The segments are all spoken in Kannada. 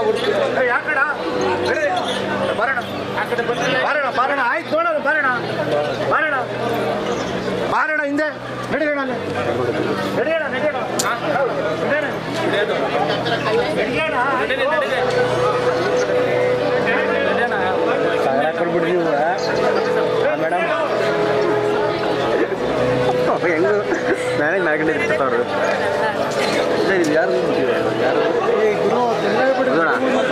ಯಾಕಡ ಬರೋಣ ಬರೋಣ ಬರೋಣ ಆಯ್ತು ನೋಡೋಣ ಬರೋಣ ಬರೋಣ ಬಾರೋಣ ಹಿಂದೆ ನಡಿಯೋಣ ಅಲ್ಲಿ ನಡಿಯೋಣ ನಡಿಯೋಣ ನಡಿಯೋಣ ಕೊಡ್ಬಿಡ್ತೀವಿ ಮೇಡಮ್ ಹೆಂಗು ಮ್ಯಾನೇಜ್ ಮಾಡ್ಕೊಂಡಿರ್ತಾರೆ ಅವರು ಇಲ್ಲ ಇದು ಯಾರು ಯಾರು ನೋಡೋಣ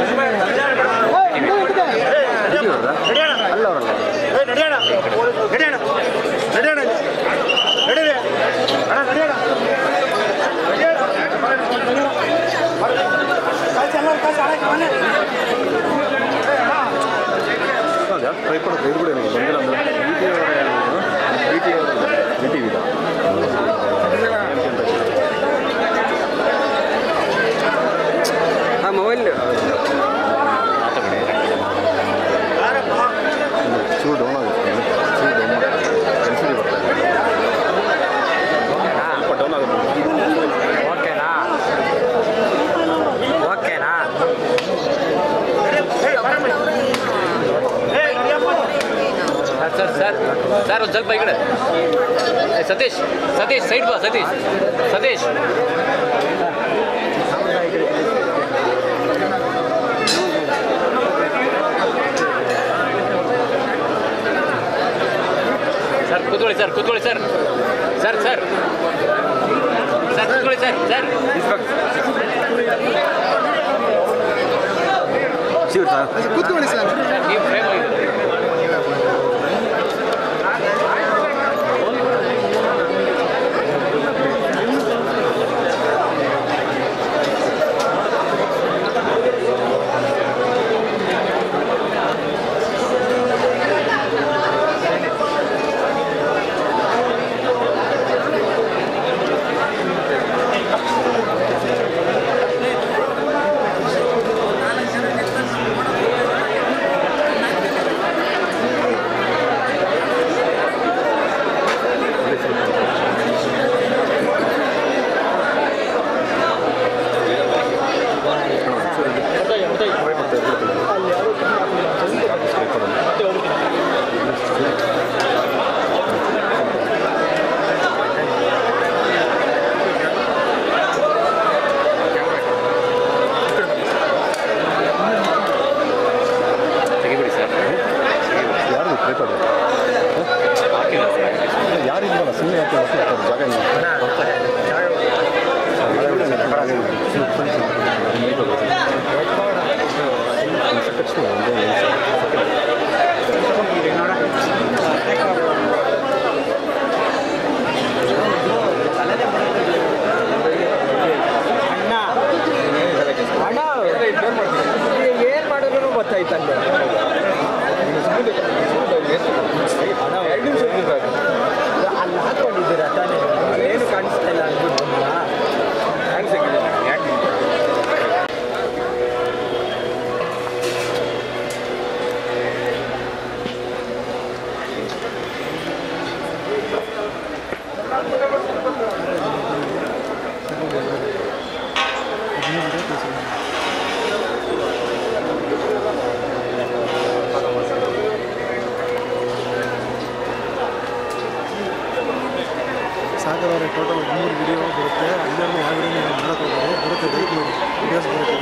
ಅಲ್ಲ ಅವರಲ್ಲ ಏ, ನಡಿಯೋಣ ನಡಿಯೋಣ ನಡಿಯೋಣ ನಡೀರಿ ಅಣ್ಣ ನಡಿಯೋಣ ಹೌದಾ ಟ್ರೈ ಕೊಡೋದು ಇದು ಕೂಡ ಬಂದಿಲ್ಲ ಅಂದ್ರೆ ಬಿ ಟಿ ಅವರು ಬಿ ಟಿ ಬಿ ಟಿ ಹಾಂ ಮೊಬೈಲ್ ಚೂರು ಡೌನ್ ಆಗುತ್ತೆ ಚೂರು ಡೌನ್ ಎಲ್ ಬರ್ತಾ ಇದೆ ಸ್ವಲ್ಪ ಡೌನ್ ಆಗುತ್ತೆ ಓಕೆನಾ ಓಕೆನಾ ಸರ್ ಸರ್ ಸರ್ ಒಂದು ಸ್ವಲ್ಪ ಈ ಕಡೆ ಏ, ಸತೀಶ್ ಸತೀಶ್ ಸೈಡ್ ಬಾ ಸತೀಶ್ ಸತೀಶ್ ಸರ್ ಕೂತ್ಕೊಳ್ಳಿ ಸರ್ ಕೂತ್ಕೊಳ್ಳಿ ಸರ್ ಸರ್ ಸರ್ ಸರ್ ಕೂತ್ಕೊಳ್ಳಿ ಸರ್ ಸರ್ ಚೂರು ಸರ್ ಕೂತ್ಕೊಳ್ಳಿ ಸರ್ ನೀವು ಫ್ರೇಮ್ ಹೋಗಿದೆ ತೆಗಿಬಿಡಿ ಸರ್ ಯಾರು ಬೇಕಾದ್ರೆ ಯಾರು ಇಲ್ವಲ್ಲ ಸುಮ್ಮನೆ ಯಾಕೆ ಜಾಗ ಇಲ್ಲ ಏನ್ ಮಾಡಿದ್ರು ಗೊತ್ತಾಯ್ತಲ್ಲ ಅಲ್ಲಿ ಹಾಕೊಂಡಿದ್ದೀರಾ ತಾನೇ ಏನು ಕಾಣಿಸ್ತಾ ಇಲ್ಲ ಅಂದ್ಬಿಟ್ಟು ಸಾಗರ ಅವರ ಟೋಟಲ್ ಮೂರು ವಿಡಿಯೋ ಬರುತ್ತೆ ಅಲ್ಲೇ ಯಾವ ವಿಡಿಯೋ ನೀವು ನೋಡೋಕೆ ಹೋಗೋದು ಬರುತ್ತೆ ದಯವಿಟ್ಟು ನೋಡಿ ವಿಡಿಯೋಸ್ ಬರುತ್ತೆ